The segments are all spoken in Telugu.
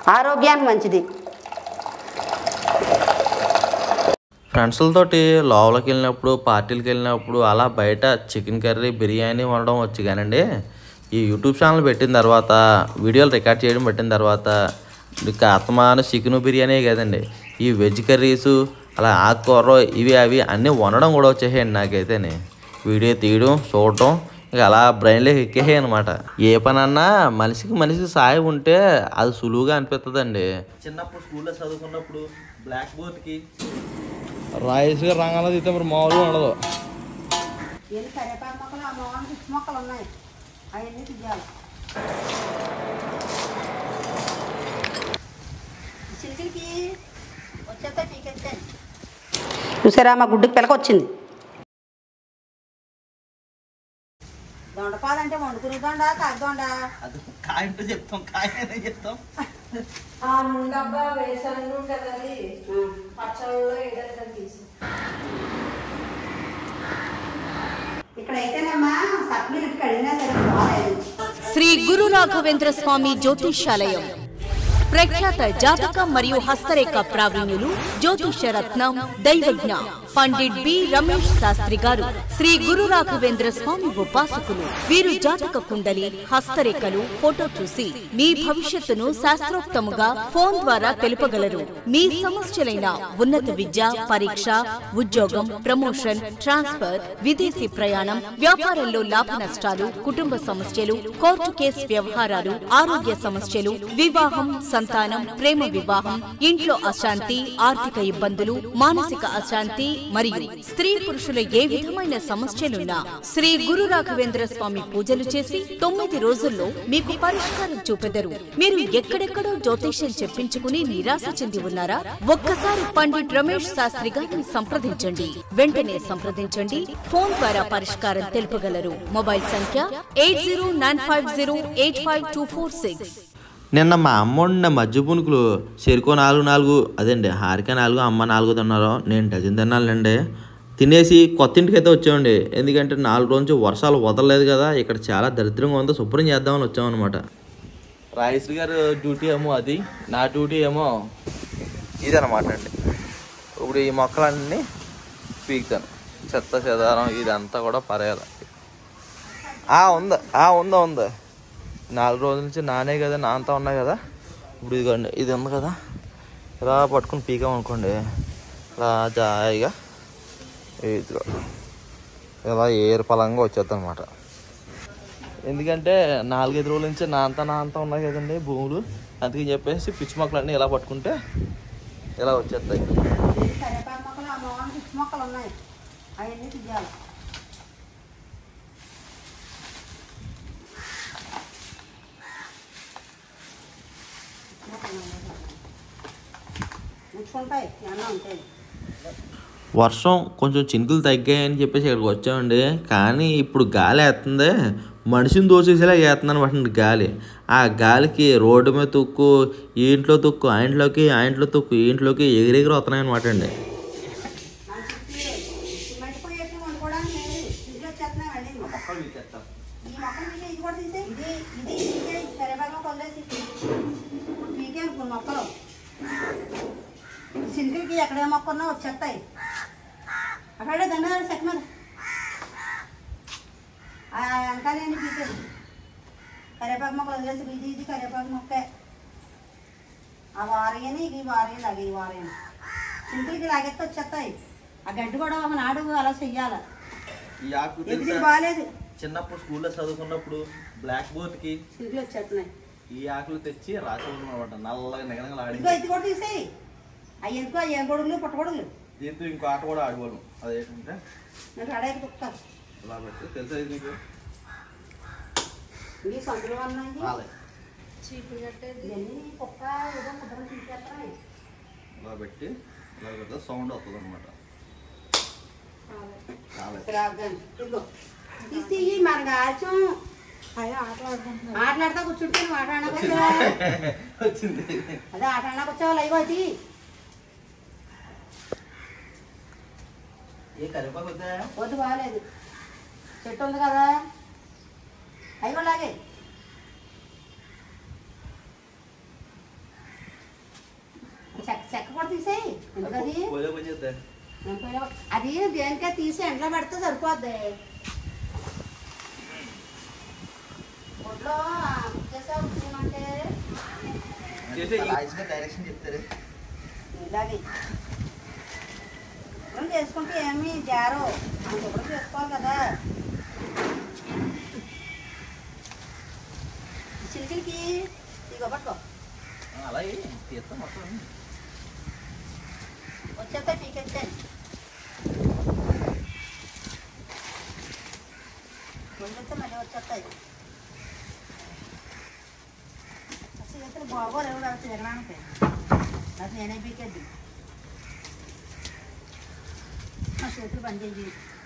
ఆరోగ్యానికి మంచిది ఫ్రెండ్స్లతోటి లోపలికి వెళ్ళినప్పుడు పార్టీలకు వెళ్ళినప్పుడు అలా బయట చికెన్ కర్రీ బిర్యానీ వండడం వచ్చు కానండి ఈ యూట్యూబ్ ఛానల్ పెట్టిన తర్వాత వీడియోలు రికార్డ్ చేయడం పెట్టిన తర్వాత ఇక అత్తమాను చికెన్ బిర్యానీ కదండి ఈ వెజ్ కర్రీస్ అలా ఆకుకూర ఇవి అవి అన్నీ వండడం కూడా వచ్చేసాయండి నాకైతేనే వీడియో తీయడం చూడటం ఇక అలా బ్రెయిన్లోకి ఎక్కేసాయి అనమాట ఏ పనన్నా మనిషికి మనిషికి సాయం ఉంటే అది సులువుగా అనిపిస్తుందండి చిన్నప్పుడు స్కూల్లో చదువుకున్నప్పుడు బ్లాక్ బోర్డ్కి రైస్గా రంగాల్లో తీస్తే మరి మామూలుగా ఉండదు ఎన్ని కరివేపాకు మొక్కలు ఆ మొక్కలు పిచ్చి మొక్కలు ఉన్నాయి అవన్నీ తీయాలి చిలికిలికి వచ్చేస్తే పీకెత్తాను చూసారా మా గుడ్డుకి పిలక వచ్చింది దొండపాదంటే వండుకుని దొండ కాకి దొండ అది కాయ అంటే చెప్తాం కాయ అనే చెప్తాం ఆ నుండబ్బా వేసాను కదా అది పచ్చళ్ళలో ఏదైనా తీసి ఇక్కడైతేనమ్మా సబ్మిట్ కడిగినా సరే బాగాలేదు శ్రీ గురు రాఘవేంద్ర స్వామి జ్యోతిష్యాలయం ప్రఖ్యాత జాతక మరియు హస్తరేఖ ప్రావీణ్యులు జ్యోతిష్య రత్నం దైవజ్ఞ పండిట్ బి రమేష్ శాస్త్రి గారు శ్రీ గురు రాఘవేంద్ర స్వామి ఉపాసకులు వీరు జాతక కుండలి హస్తరేఖలు ఫోటో చూసి మీ భవిష్యత్తును శాస్త్రోక్తముగా ఫోన్ ద్వారా తెలుపగలరు మీ సమస్యలైన ఉన్నత విద్య పరీక్ష ఉద్యోగం ప్రమోషన్ ట్రాన్స్ఫర్ విదేశీ ప్రయాణం వ్యాపారంలో లాభ నష్టాలు కుటుంబ సమస్యలు కోర్టు కేసు వ్యవహారాలు ఆరోగ్య సమస్యలు వివాహం సంతానం ప్రేమ వివాహం ఇంట్లో అశాంతి ఆర్థిక ఇబ్బందులు మానసిక అశాంతి మరియు స్త్రీ పురుషుల ఏ విధమైన సమస్యలున్నా శ్రీ గురు రాఘవేంద్ర స్వామి పూజలు చేసి తొమ్మిది రోజుల్లో మీకు పరిష్కారం చూపెదరు మీరు ఎక్కడెక్కడో జ్యోతిష్యం చెప్పించుకుని నిరాశ చెంది ఉన్నారా ఒక్కసారి పండిట్ రమేష్ శాస్త్రి గారిని సంప్రదించండి వెంటనే సంప్రదించండి ఫోన్ ద్వారా పరిష్కారం తెలుపగలరు మొబైల్ సంఖ్య eight zero nine five zero eight five two four six నిన్న మా అమ్మ వండిన మధ్య పునుకులు చెరుకో నాలుగు నాలుగు అదండి హారిక నాలుగు అమ్మ నాలుగు తిన్నారు నేను డజన్ తిన్నానండి తినేసి కొత్త ఇంటికి అయితే వచ్చామండి ఎందుకంటే నాలుగు రోజు వర్షాలు వదలలేదు కదా ఇక్కడ చాలా దరిద్రంగా ఉందో శుభ్రం చేద్దామని వచ్చామన్నమాట రాయిస్ గారు డ్యూటీ ఏమో అది నా డ్యూటీ ఏమో ఇదనమాట అండి ఇప్పుడు ఈ మొక్కలన్నీ పీకుతాను చెత్త చెదారం ఇదంతా కూడా పరేయాలి ఆ ఉందా ఆ ఉందా ఉందా నాలుగు రోజుల నుంచి నానే కదా నాంతా ఉన్నాయి కదా ఇప్పుడు ఇదిగోండి ఇది ఉంది కదా ఇలా పట్టుకుని పీకామనుకోండి ఇలా జాయిగా ఇదిగో ఇలా ఏరు పలంగా వచ్చేద్ది అనమాట ఎందుకంటే నాలుగైదు రోజుల నుంచి నాంతా నాంతా ఉన్నాయి కదండి భూములు అందుకని చెప్పేసి పిచ్చి మొక్కలన్నీ ఇలా పట్టుకుంటే ఇలా వచ్చేస్తాయి కరివేపాకు మొక్కలు ఆ మొక్కలు పిచ్చి మొక్కలు ఉన్నాయి అవన్నీ తీయాలి ఉంచుకుంటాయి ఏమన్నా ఉంటాయి వర్షం కొంచెం చినుకులు తగ్గాయని చెప్పేసి ఇక్కడికి వచ్చామండి కానీ ఇప్పుడు గాలి వేస్తుంది మనిషిని దోచేసేలా వేస్తుంది అనమాట గాలి ఆ గాలికి రోడ్డు మీద తొక్కు ఈ ఇంట్లో తొక్కు ఆ ఇంట్లోకి ఆ ఇంట్లో తొక్కు ఈ ఇంట్లోకి ఎగిరెగిరి వస్తున్నాయి అనమాట అండి సిమెంట్ పొయ్యి వేసి వండుకోవడానికి లేదు ఇంట్లో వచ్చేస్తున్నాయి అండి ఈ మొక్కలు తీసే ఇది కూడా తీసే ఇది ఇది తీసే కరివేపాకు మొక్క వదిలేసి పీకే అనుకో మొక్కలు సింగిల్కి ఎక్కడ మొక్క ఉన్నా వచ్చేస్తాయి అక్కడే దండాలి చెక్క మీద ఆ వెనకాలేని పీకేది కరివేపాకు మొక్కలు వదిలేసి ఇది ఇది కరివేపాకు మొక్కే ఆ వారయ్యని ఇది వారయ్య లాగే ఈ వారయ్యని సింగిల్కి లాగెత్తి వచ్చేస్తాయి ఆ గడ్డి కూడా ఒకనాడు అలా చెయ్యాలి ఈ ఆకు ఎదిగి బాగాలేదు చిన్నప్పుడు స్కూల్లో చదువుకున్నప్పుడు బ్లాక్ బోర్డ్కి సింగిల్ వచ్చేస్తున్నాయి ఈ ఆకులు తెచ్చి రాసి అనమాట నల్లగా నిగనగలాడి ఇదిగో ఇది కూడా తీసేయి అవి ఎందుకు అవి ఏ గొడుగులు పుట్టగొడుగులు దీంతో ఇంకో ఆట కూడా ఆడగలను అదేంటంటే నాకు అడగ తుక్కాలి ఇలా పెట్టి తెలుసా ఇది నీకు ఇవి సందులు ఉన్నాయి రాలే ఇవన్నీ కుక్క ఏదో ముద్రలు తీసేస్తాయి ఇలా పెట్టి ఇలా పెడితే సౌండ్ వస్తుంది అనమాట ఇదిగో తీసి తీయి మన గాల్చం అదే ఆటలాడుకుంటున్నారు ఆటలాడతా కూర్చుంటే నువ్వు ఆట ఆడకొచ్చా వచ్చింది అదే ఆట ఆడకొచ్చావు లైవ్ అది ఏ కరివేపాకు వద్దా వద్దు బాగాలేదు చెట్టు ఉంది కదా అవి కూడా లాగే చెక్క చెక్క కూడా తీసేయి ఎందుకది పోలే పని చేద్దా ఏం పోయినా- అది దేనికే తీసి ఎండలో పెడితే సరిపోద్ది ఒడ్లో చేసావు అంటే రాయిస్గా డైరెక్షన్ చెప్తారు ఇలాగే శుభ్రం చేసుకుంటే ఏమి జారు మనం శుభ్రం చేసుకోవాలి కదా చిలికిలికి ఇగో పట్టుకో అలాగే తీస్తాం మొత్తం వచ్చేస్తే పీకెత్తాను ముందైతే మళ్ళీ వచ్చేస్తాయి అసలు అయితే బాగోరు ఎవరు తిరగడానికి అది నేనే పీకేద్ది మా చేతులు బంద్ చేయి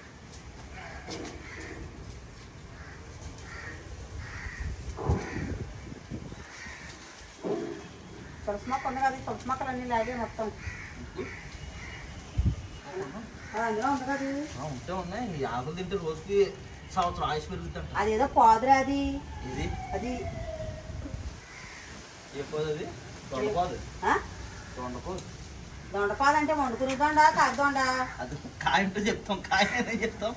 తులసి మొక్క ఉంది కదా ఈ తులసి మొక్కలు అన్నీ లాగే మొత్తం అది అందులో ఉంది కదా ఉంటే ఉన్నాయి ఈ ఆకులు తింటే రోజుకి సంవత్సరం ఆయుష్ పెరుగుతుంట అదేదో పాదురా అది ఇది అది ఎక్కువ అది దొండపోదు ఆ? దొండపోదు దొండపాదు అంటే వండుకుని దొండ తగ్గ దొండ అది కాయ అంటే చెప్తాం కాయ అనే చెప్తాం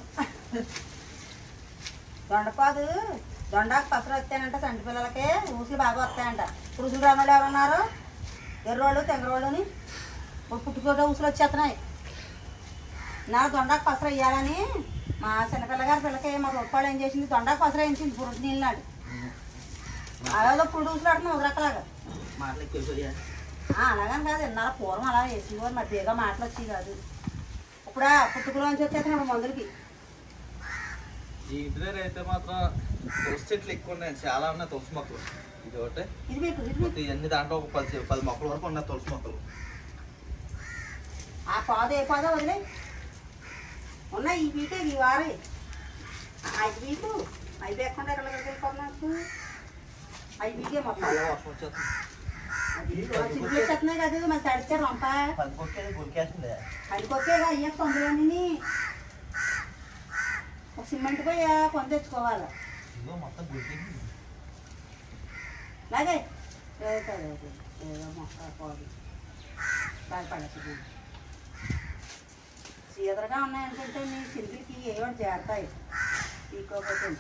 దొండపాదు దొండకు పసరు వస్తాయంట సంటి పిల్లలకి ఊసులు బాగా వస్తాయంట పురుషులు రామలు ఎవరు ఉన్నారు ఎర్రోళ్ళు తెంగరోళ్ళుని ఇప్పుడు పుట్టుకోట ఊసులు వచ్చేస్తున్నాయి నా దొండకు పసరు వేయాలని మా చిన్నపిల్లగారి పిల్లకి మా రొప్పాళ్ళు ఏం చేసింది దొండకు పసరు వేయించింది పురుడు నీళ్ళు నాడు అలాగే పురుడు ఊసులు ఆడుతున్నాయి ఉదరక్కలాగా మాటలు ఎక్కువ ఆ, అలాగని కాదు ఇన్నాళ్ళ పూర్వం అలా వేసేవారు మరి బేగా మాటలు వచ్చి కాదు ఇప్పుడు ఆ పుట్టుకలోంచి వచ్చేస్తున్నాడు మందులకి ఈ ఇంటి దగ్గర అయితే మాత్రం తులసి చెట్లు ఎక్కువ ఉన్నాయి చాలా ఉన్నాయి తులసి మొక్కలు ఇది ఒకటి ఇది మీకు ఇది మీకు మొత్తం ఇవన్నీ దాంట్లో ఒక పది పది మొక్కల వరకు ఉన్నాయి తులసి మొక్కలు ఆ పాద ఏ పాద వదిలే ఉన్నాయి ఈ పీకే ఈ వారే ఐదు పీకు ఐదు ఎక్కడ ఎక్కడ వెళ్ళిపోతున్నట్టు ఐదు పీకే మొత్తం అలా వర్షం వచ్చేస్తుంది చిక్కులు వచ్చేస్తున్నాయి కదా మరి తడితే రొంప పది కొట్టేది గురికేస్తుంది అడికొకే అయ్యా కొందరని ఒక సిమెంట్ పోయి కొంత తెచ్చుకోవాలి ఇదిగో మొత్తం గురికేసింది అలాగే ఏదో ఏదో ఏదో మొక్క పోదు బాగా పడచ్చు సీదరగా ఉన్నాయనుకుంటే నీ చింతలకి ఏమో చేరతాయి తీసుకోకపోతే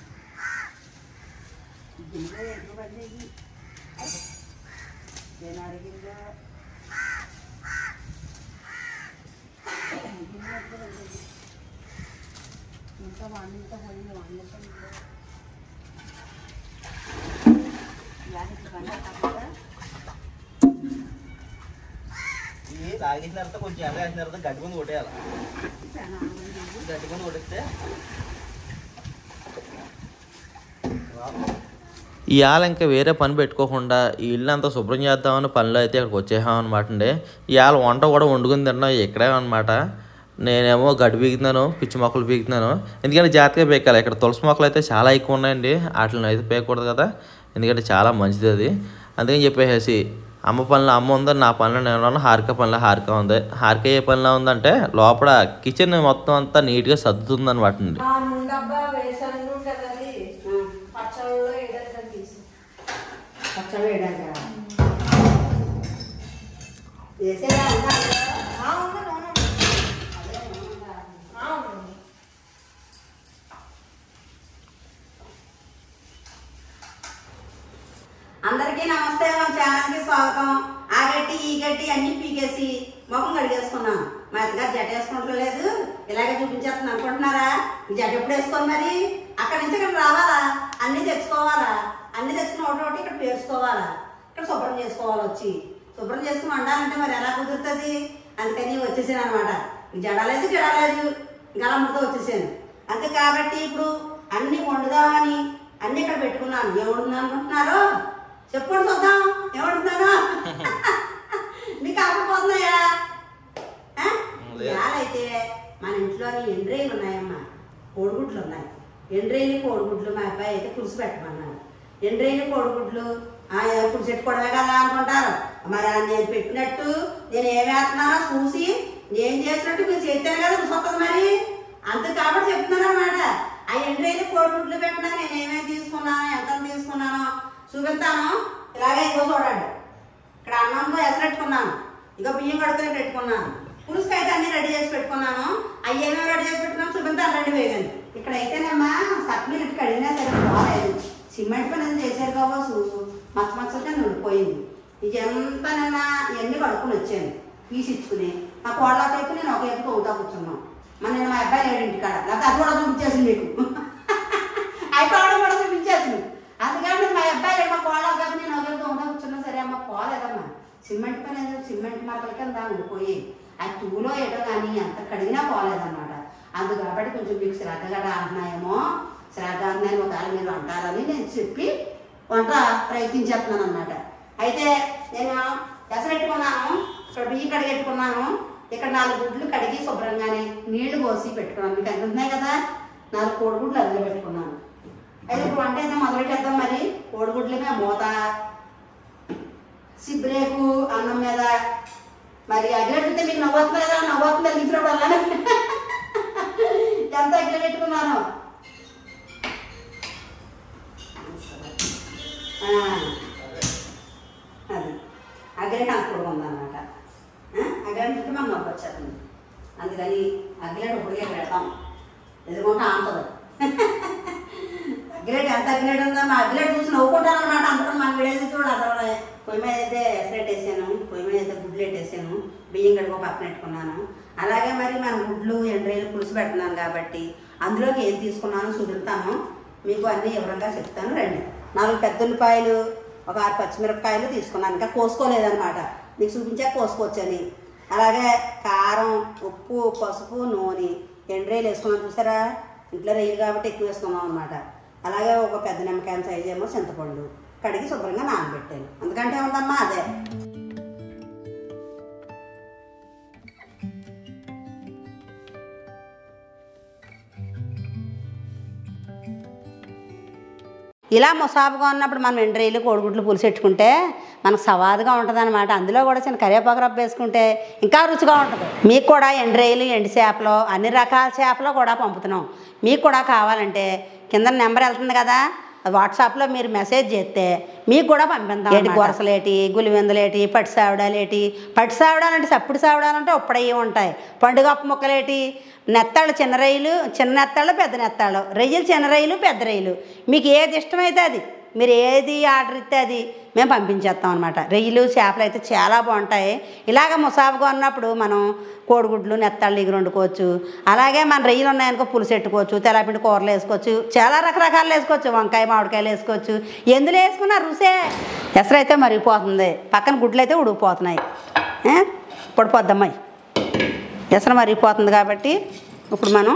గిన్నెలో ఎందుకు పడినాయి నేను అడిగిందో గిన్నె ఎక్కడ పడినాయి? ఇంకా వాడినంత పోయింది వాడినంత ఇలాగే పని కాకుండా ఇది లాగేసిన తర్వాత కొంచెం ఎండ వేసిన తర్వాత గడ్డి ముందు కొట్టేయాలి చాలా ఆనందంగా గడ్డి ముందు కొట్టేస్తే ఇవాళ ఇంకా వేరే పని పెట్టుకోకుండా ఈ ఇల్లు అంతా శుభ్రం చేద్దామని పనిలో అయితే ఇక్కడికి వచ్చేసాం అనమాట అండి ఇవాళ వంట కూడా వండుకుని తిన్నాం ఇక్కడే అనమాట నేనేమో గడ్డి పీకుతున్నాను పిచ్చి మొక్కలు పీకుతున్నాను ఎందుకంటే జాగ్రత్తగా పీకాలి ఇక్కడ తులసి మొక్కలు అయితే చాలా ఎక్కువ ఉన్నాయండి వాటిని అయితే పీకూడదు కదా ఎందుకంటే చాలా మంచిది అది అందుకని చెప్పేసి అమ్మ పనిలో అమ్మ ఉంది నా పనిలో నేను ఉన్నాను హారిక పనిలో హారిక ఉంది హారిక ఏ పనిలో ఉందంటే లోపల కిచెన్ మొత్తం అంతా నీట్గా సర్దుతుంది అనమాట అండి ఆ నుండబ్బా వేసాను నూనె కదా అది పచ్చళ్ళలో ఏదైనా తీసి పచ్చడి వేయడానికి వేసేదా ఉందా అందులో? ఆ, ఉంది నూనె ఉంది. అదే ఉందా? ఆ, ఉంది. అందరికీ నమస్తే మా ఛానల్కి స్వాగతం ఆ గట్టి ఈ గట్టి అన్ని పీకేసి ముఖం కడిగేసుకున్నాం మా అత్తగారు జట వేసుకుంటలేదు ఇలాగే చూపించేస్తుంది అనుకుంటున్నారా ఈ జట ఎప్పుడు వేసుకోవాలి మరి అక్కడి నుంచి ఇక్కడ రావాలా అన్ని తెచ్చుకోవాలా అన్ని తెచ్చుకుని ఒకటి ఒకటి ఇక్కడ పేర్చుకోవాలా ఇక్కడ శుభ్రం చేసుకోవాలి వచ్చి శుభ్రం చేసుకుని వండాలంటే మరి ఎలా కుదురుతుంది అందుకని వచ్చేసాను అనమాట జడలేదు జడలేదు గలమ్మతో వచ్చేసాను అంతే కాబట్టి ఇప్పుడు అన్ని వండుదామని అన్ని ఇక్కడ పెట్టుకున్నాను ఏం వండుతున్నాను అనుకుంటున్నారు చెప్పండి చూద్దాం ఏం వండుతున్నాను మీకు ఆపపోతున్నాయా అయితే మన ఇంట్లో ఎండ్రేలు ఉన్నాయమ్మా కోడిగుడ్లు ఉన్నాయి ఎండ్రేలు కోడిగుడ్లు మా అబ్బాయి అయితే పులుసు పెట్టమన్నాడు ఎండ్రేలు కోడిగుడ్లు ఆ, ఏ పులుసు పెట్టుకోవడమే కదా అనుకుంటారు మరి ఆ నేను పెట్టినట్టు నేను ఏం వేస్తున్నానో చూసి నేను చేసినట్టు మీరు చేస్తేనే కదా రుచి వస్తుంది మరి అంత కాబట్టి చెప్తున్నాను అనమాట ఆ ఎండ్రేలు కోడిగుడ్లు పెట్టినాక నేను ఏమేమి తీసుకున్నాను ఎంత తీసుకున్నానో చూపిస్తాను ఇలాగే ఇదిగో చూడండి ఇక్కడ అన్నంలో ఎసరెట్టుకున్నాను ఇక బియ్యం కడుక్కొని పెట్టుకున్నాను పులుసుకి అయితే అన్ని రెడీ చేసి పెట్టుకున్నాను అవి ఏమేమి రెడీ చేసి పెట్టుకున్నాను చూపించి ఆల్రెడీ వేగాను ఇక్కడ అయితేనమ్మా సట్మీలు ఇటు కడిగినా సరే బాగాలేదు సిమెంట్ పని ఏదో చేశారు కావచ్చు మచ్చ మచ్చగా ఉండిపోయింది ఇది ఎంత నిన్న ఇవన్నీ కడుక్కుని వచ్చాను పీసి ఇచ్చుకుని మా కోళ్ళ వైపు నేను ఒక వైపు తోగుతా కూర్చున్నాం మన నేను మా అబ్బాయి లేడు ఇంటికాడ లేకపోతే అది కూడా చూపించేసింది మీకు అయిపోవడం కూడా చూపించేసింది అందుకని మా అబ్బాయి లేడు మా కోళ్ళ వైపు నేను ఒక వైపు తోగుతా కూర్చున్నా సరే అమ్మ పోలేదమ్మా సిమెంట్ పని ఏదో సిమెంట్ మార్కల కింద ఉండిపోయి ఆ తూలో ఏటో కానీ ఎంత కడిగినా పోలేదన్నమాట అందు కాబట్టి కొంచెం మీకు శ్రద్ధ గట్రా అంటున్నాయేమో శ్రద్ధ అంటున్నాయని ఒకవేళ మీరు అంటారని నేను చెప్పి వంట ప్రయత్నించేస్తున్నాను అనమాట అయితే నేను పెసరెట్టుకున్నాను ఇక్కడ బియ్యం కడిగెట్టుకున్నాను ఇక్కడ నాలుగు గుడ్లు కడిగి శుభ్రంగానే నీళ్లు పోసి పెట్టుకున్నాను మీకు అంటున్నాయి కదా నాలుగు కోడిగుడ్లు అందులో పెట్టుకున్నాను అయితే ఇప్పుడు వంట అయితే మొదలెట్టేద్దాం మరి కోడిగుడ్ల మీద మూత సిబ్రేకు అన్నం మీద మరి అగ్గిరెట్టితే మీకు నవ్వుతుంది కదా నవ్వుతుంది అలిగినప్పుడు అలానే ఎంత అగ్గిరెట్టుకున్నాను అది అగ్గిరెట్ అప్పుడు ఉందన్నమాట అగ్గిరెట్ తింటే మనం నవ్వు వచ్చేస్తుంది అందుకని అగ్గిరెట్ ఇప్పటికే పెడతాం ఎదురుకుంటా ఆంటది అగ్గిరెట్ ఎంత అగ్గిరెట్ ఉందో మా అగ్గిరెట్ చూసి నవ్వుకుంటాను అనమాట అందుకని మన వీడియో చూడు అదే పొయ్యి మీద అయితే ఎసరెట్ వేసాను పొయ్యి మీద అయితే గుడ్లు పెట్టేసాను బియ్యం కడుగు పక్కన పెట్టుకున్నాను అలాగే మరి మన గుడ్లు ఎండ్రైలు పులుసు పెడుతున్నాను కాబట్టి అందులోకి ఏం తీసుకున్నానో చూపిస్తాను మీకు అన్నీ వివరంగా చెప్తాను రండి నాలుగు పెద్ద ఉల్లిపాయలు ఒక ఆరు పచ్చిమిరపకాయలు తీసుకున్నాను ఇంకా కోసుకోలేదన్నమాట నీకు చూపించాక కోసుకోవచ్చని అలాగే కారం ఉప్పు పసుపు నూనె ఎండ్రైలు వేసుకున్నాను చూసారా ఇంట్లో రైలు కాబట్టి ఎక్కువ వేసుకున్నాం అనమాట అలాగే ఒక పెద్ద నిమ్మకాయ సైజ్ ఏమో చింతపండు కడిగి శుభ్రంగా నానబెట్టాను అందుకంటే ఉందమ్మా అదే ఇలా ముసాబుగా ఉన్నప్పుడు మనం ఎండ్రీలు కోడిగుడ్లు పులుసు పెట్టుకుంటే మనకు సవాదుగా ఉంటుంది అనమాట అందులో కూడా చిన్న కరివేపాకు రబ్బ వేసుకుంటే ఇంకా రుచిగా ఉంటుంది మీకు కూడా ఎండ్రేలు ఎండి చేపలు అన్ని రకాల చేపలు కూడా పంపుతున్నాం మీకు కూడా కావాలంటే కింద నెంబర్ వెళ్తుంది కదా వాట్సాప్లో మీరు మెసేజ్ చేస్తే మీకు కూడా పంపిద్దాం ఏటి గొరసలేటి గులివెందులేటి పట్టి సావిడాలేటి పట్టి సావిడాలంటే సప్పుడు సావిడాలంటే ఉప్పుడయ్యి ఉంటాయి పండుగ ముక్కలేటి నెత్తాళ్ళు చిన్న రొయ్యలు చిన్న నెత్తాళ్ళు పెద్ద నెత్తాళ్ళు రొయ్యలు చిన్న రొయ్యలు పెద్ద రొయ్యలు మీకు ఏది ఇష్టమైతే అది మీరు ఏది ఆర్డర్ ఇస్తే అది మేము పంపించేస్తాం అనమాట రొయ్యలు చేపలు అయితే చాలా బాగుంటాయి ఇలాగ ముసాబుగా ఉన్నప్పుడు మనం కోడిగుడ్లు నెత్తాళ్ళు ఎగురు వండుకోవచ్చు అలాగే మన రొయ్యలు ఉన్నాయనుకో పులుసు పెట్టుకోవచ్చు తెల్లపిండి కూరలు వేసుకోవచ్చు చాలా రకరకాలు వేసుకోవచ్చు వంకాయ మామిడికాయలు వేసుకోవచ్చు ఎందులో వేసుకున్నా రుసే ఎసరైతే మరిగిపోతుంది పక్కన గుడ్లు అయితే ఉడికిపోతున్నాయి ఏ? పొడిపోద్దమ్మాయి ఎసరు మరిగిపోతుంది కాబట్టి ఇప్పుడు మనం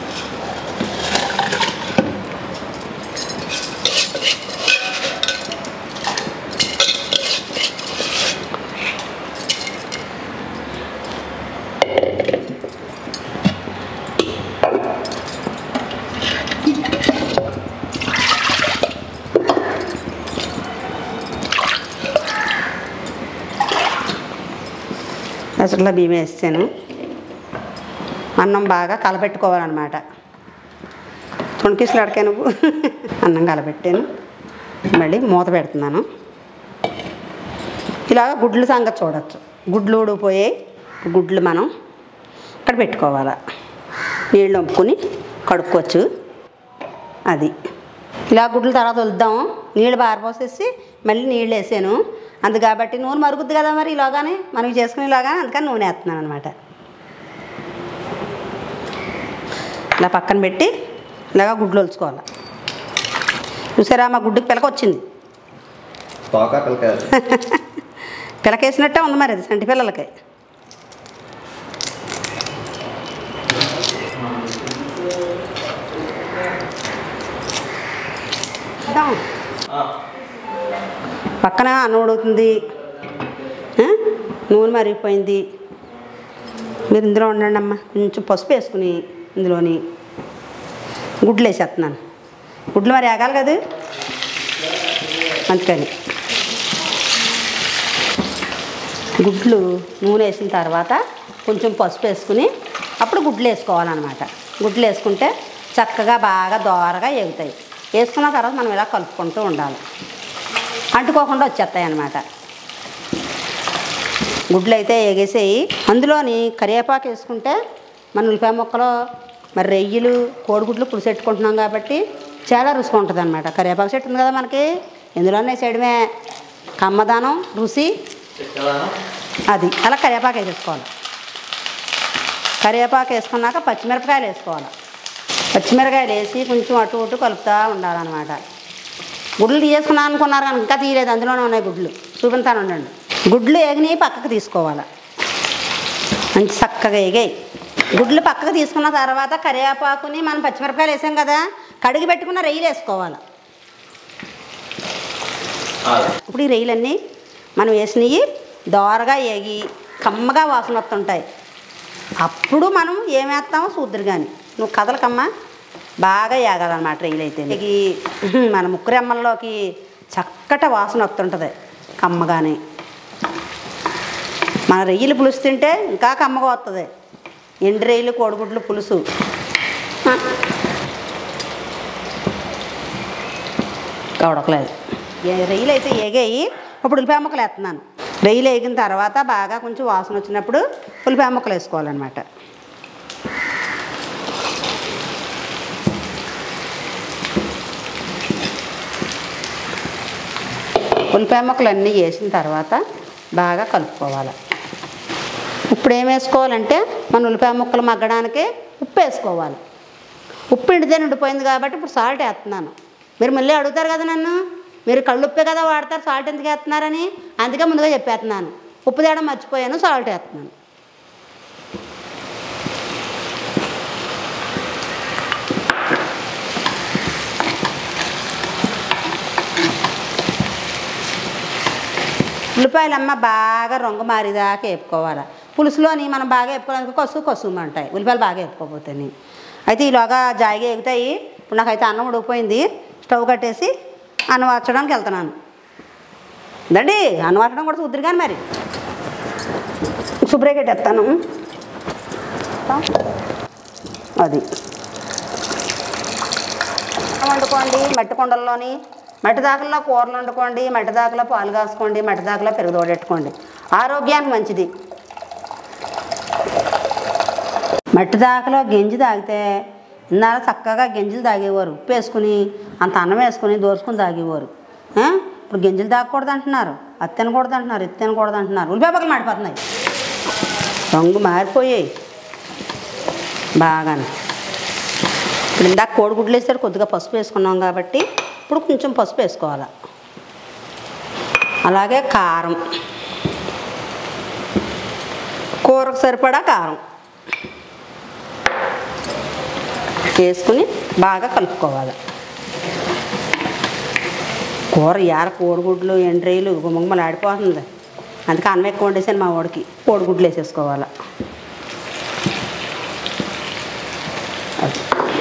ఎసరులో బియ్యం వేసాను అన్నం బాగా కలపెట్టుకోవాలన్నమాట తొణికిసులు అడకా నువ్వు అన్నం కలపెట్టాను మళ్ళీ మూత పెడుతున్నాను ఇలాగ గుడ్లు సంగతి చూడొచ్చు గుడ్లు ఊడిపోయాయి గుడ్లు మనం ఇక్కడ పెట్టుకోవాలి నీళ్ళు వంపుకొని కడుక్కోవచ్చు అది ఇలా గుడ్లు తర్వాత వదులుద్దాం నీళ్ళు బారపోసేసి మళ్ళీ నీళ్ళు వేసాను అందు కాబట్టి నూనె మరుగుద్ది కదా మరి ఇలాగానే మనం చేసుకునేలాగానే అందుకని నూనె వేస్తున్నాను అనమాట ఇలా పక్కన పెట్టి ఇలాగా గుడ్లు ఒలుచుకోవాలి చూసారా మా గుడ్డుకి పిలక వచ్చింది తోక పిల్లకాయ పిలకేసినట్టే ఉంది మరి అది సంటి పిల్లలకి ఇద్దాం. పక్కన అన్నం ఉడుకుతుంది ఆ? నూనె మరిగిపోయింది మీరు ఇందులో ఉండండి అమ్మ కొంచెం పసుపు వేసుకుని ఇందులోని గుడ్లు వేసేస్తున్నాను గుడ్లు మరి ఆగాలి కదా అందుకని గుడ్లు నూనె వేసిన తర్వాత కొంచెం పసుపు వేసుకుని అప్పుడు గుడ్లు వేసుకోవాలన్నమాట గుడ్లు వేసుకుంటే చక్కగా బాగా దోరగా ఎగుతాయి వేసుకున్న తర్వాత మనం ఇలా కలుపుకుంటూ ఉండాలి అంటుకోకుండా వచ్చేస్తాయి అన్నమాట గుడ్లు అయితే ఎగేసేయి అందులోని కరివేపాకు వేసుకుంటే మన ఉల్లిపాయ ముక్కలు మరి రెయ్యలు కోడిగుడ్లు పులుసెట్టుకుంటున్నాం కాబట్టి చాలా రుచిగా ఉంటుంది అనమాట కరివేపాకు చెట్టు ఉంది కదా మనకి ఇందులోనే వేసేయడమే కమ్మదానం రుచి అది అలా కరివేపాకు వేసేసుకోవాలి కరివేపాకు వేసుకున్నాక పచ్చిమిరపకాయలు వేసుకోవాలి పచ్చిమిరపకాయలు వేసి కొంచెం అటు ఇటు కలుపుతూ ఉండాలన్నమాట గుడ్లు తీసుకున్నాను అనుకున్నారు కానీ ఇంకా తీయలేదు అందులోనే ఉన్నాయి గుడ్లు చూపించాను ఉండండి గుడ్లు ఏగిని పక్కకు తీసుకోవాలి మంచి చక్కగా ఎగాయి గుడ్లు పక్కకు తీసుకున్న తర్వాత కరివేపాకుని మనం పచ్చిమిరపకాయలు వేసాం కదా కడిగి పెట్టుకున్న రొయ్యలు వేసుకోవాలి ఇప్పుడు ఈ రొయ్యలన్నీ మనం వేసినవి దోరగా ఏగి కమ్మగా వాసన వస్తుంటాయి అప్పుడు మనం ఏం వేస్తామో చూద్దరు కానీ నువ్వు కదలకమ్మా బాగా ఏగాలన్నమాట రొయ్యలు అయితే ఎగి మన ముక్కురెమ్మల్లోకి చక్కటి వాసన వస్తుంటుంది కమ్మగానే మన రొయ్యలు పులుసు తింటే ఇంకా కమ్మగా వస్తుంది ఎండు రొయ్యలు కోడిగుడ్లు పులుసు ఉడకలేదు ఏ- రొయ్యలు అయితే ఏగాయి ఇప్పుడు ఉల్లిపాయ ముక్కలు వేస్తున్నాను రొయ్యలు వేగిన తర్వాత బాగా కొంచెం వాసన వచ్చినప్పుడు ఉల్లిపాయ ముక్కలు వేసుకోవాలన్నమాట ఉల్లిపాయ ముక్కలు అన్నీ వేసిన తర్వాత బాగా కలుపుకోవాలి ఇప్పుడు ఏం వేసుకోవాలంటే మన ఉల్లిపాయ ముక్కలు మగ్గడానికి ఉప్పు వేసుకోవాలి ఉప్పు ఇంటిదే ఉండిపోయింది కాబట్టి ఇప్పుడు సాల్ట్ వేస్తున్నాను మీరు మళ్ళీ అడుగుతారు కదా నన్ను మీరు కళ్ళు ఉప్పే కదా వాడతారు సాల్ట్ ఎందుకు వేస్తున్నారని అందుకే ముందుగా చెప్పేస్తున్నాను ఉప్పు తేడం మర్చిపోయాను సాల్ట్ వేస్తున్నాను ఉల్లిపాయలమ్మ బాగా రంగు మారేదాకా వేపుకోవాలి పులుసులోని మనం బాగా వేపుకోవడానికి కసు కసుము అంటాయి ఉల్లిపాయలు బాగా వేపుకోపోతాయి అయితే ఈలోగా జాయిగా ఎగుతాయి ఇప్పుడు నాకైతే అన్నం ఉడికిపోయింది స్టవ్ కట్టేసి అన్నం వార్చడానికి వెళ్తున్నాను దండి అన్నం వార్చడం కూడా చూద్దరు కానీ మరి శుభ్రే కట్టేస్తాను అది వండుకోండి మట్టి కుండల్లోని మట్టి దాకల్లో కూరలు వండుకోండి మట్టి దాకలో పాలు కాసుకోండి మట్టి దాకలో పెరుగు తోడెట్టుకోండి ఆరోగ్యానికి మంచిది మట్టి దాకలో గెంజి తాగితే ఇన్నాళ్ళు చక్కగా గెంజులు తాగేవారు ఉప్పు వేసుకుని అంత అన్నం వేసుకుని దోసుకుని తాగేవారు ఆ? ఇప్పుడు గెంజులు తాగకూడదు అంటున్నారు అది తినకూడదు అంటున్నారు ఇది తినకూడదు అంటున్నారు ఉల్లిపాయ పక్కలు మాడిపోతున్నాయి రంగు మారిపోయాయి బాగానే ఇప్పుడు ఇందాక కోడిగుడ్లు వేసారు కొద్దిగా పసుపు వేసుకున్నాం కాబట్టి ఇప్పుడు కొంచెం పసుపు వేసుకోవాలి అలాగే కారం కూరకు సరిపడా కారం వేసుకుని బాగా కలుపుకోవాలి కూర యార కోడిగుడ్లు ఎండ్రీలు గుమ్మగుమ్మలు ఆడిపోతుంది అందుకే అన్నం ఎక్కువ వండేసాను మా వాడికి కోడిగుడ్లు వేసేసుకోవాలి అది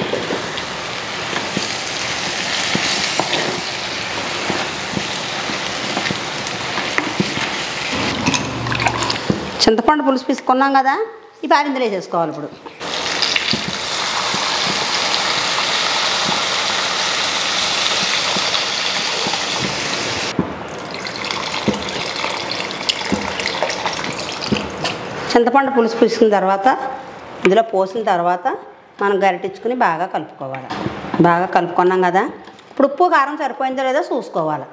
చింతపండు పులుసు తీసుకున్నాం కదా ఈ పారిందులు వేసేసుకోవాలి ఇప్పుడు చింతపండు పులుసు పూసిన తర్వాత ఇందులో పోసిన తర్వాత మనం గరిటించుకుని బాగా కలుపుకోవాలి బాగా కలుపుకున్నాం కదా ఇప్పుడు ఉప్పు కారం సరిపోయిందో లేదో చూసుకోవాలి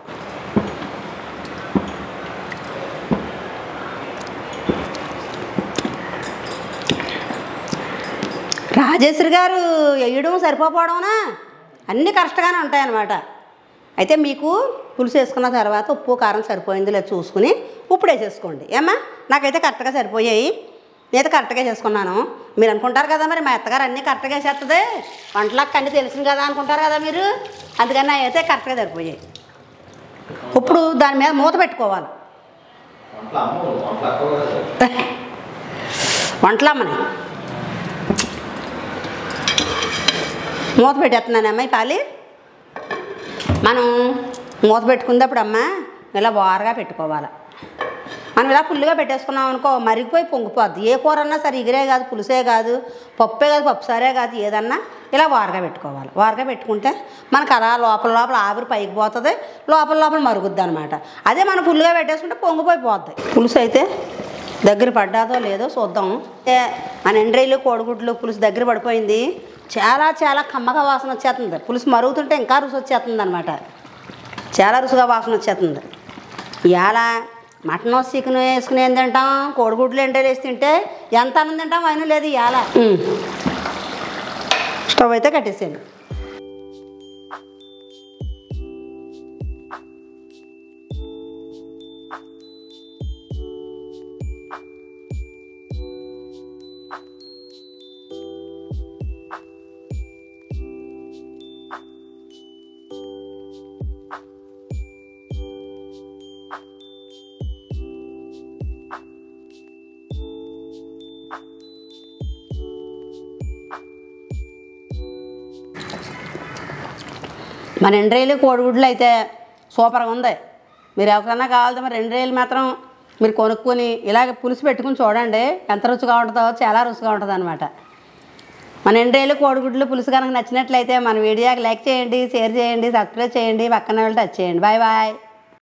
రాజేశ్వరి గారు వేయడం సరిపోవడంనా అన్నీ కరెక్ట్గానే ఉంటాయన్నమాట అయితే మీకు పులుసు వేసుకున్న తర్వాత ఉప్పు కారం సరిపోయింది లేదు చూసుకుని ఉప్పుడు వేసేసుకోండి ఏమ్మా నాకైతే కరెక్ట్గా సరిపోయాయి నేనైతే కరెక్ట్గా చేసుకున్నాను మీరు అనుకుంటారు కదా మరి మా అత్తగారు అన్నీ కరెక్ట్గా చేస్తుంది వంటలకు అన్నీ తెలిసింది కదా అనుకుంటారు కదా మీరు అందుకని అయితే కరెక్ట్గా సరిపోయాయి ఇప్పుడు దాని మీద మూత పెట్టుకోవాలి వంటలమ్మని మూత పెట్టేస్తున్నానమ్మా ఈ పాలి మనం మూత పెట్టుకున్నప్పుడు అమ్మ ఇలా వారగా పెట్టుకోవాలి మనం ఇలా పుల్లుగా పెట్టేసుకున్నాం అనుకో మరిగిపోయి పొంగిపోద్ది ఏ కూర అన్నా సరే ఇగిరే కాదు పులుసే కాదు పప్పే కాదు పప్పు సారే కాదు ఏదన్నా ఇలా వారగా పెట్టుకోవాలి వారగా పెట్టుకుంటే మనకు అలా లోపల లోపల ఆవిరి పైకి పోతుంది లోపల లోపల మరుగుద్ది అనమాట అదే మనం పుల్లుగా పెట్టేసుకుంటే పొంగిపోయి పోద్ది పులుసు అయితే దగ్గర పడ్డాదో లేదో చూద్దాం ఏ, మన ఎండ్రీలు కోడిగుడ్లు పులుసు దగ్గర పడిపోయింది చాలా చాలా కమ్మగా వాసన వచ్చేస్తుంది పులుసు మరుగుతుంటే ఇంకా రుచి వచ్చేస్తుంది అనమాట చాలా రుచిగా వాసన వచ్చేస్తుంది ఇవాళ మటన్ చికెన్ వేసుకుని ఏం తింటాం కోడిగుడ్లు ఎండలు వేసి తింటే ఎంత అన్నం తింటాం అయినా లేదు ఇవాళ స్టవ్ అయితే కట్టేసాను మన ఎండ్రేలు కోడిగుడ్లు అయితే సూపర్గా ఉంది మీరు ఎవరికైనా కావాలంటే మరి ఎండ్రేలు మాత్రం మీరు కొనుక్కొని ఇలాగ పులుసు పెట్టుకుని చూడండి ఎంత రుచిగా ఉంటుందో చాలా రుచిగా ఉంటుంది అనమాట మన ఎండ్రేలు కోడిగుడ్లు పులుసు కనుక నచ్చినట్లయితే మన వీడియోకి లైక్ చేయండి షేర్ చేయండి సబ్స్క్రైబ్ చేయండి పక్కన వెళ్ళి టచ్ చేయండి బాయ్ బాయ్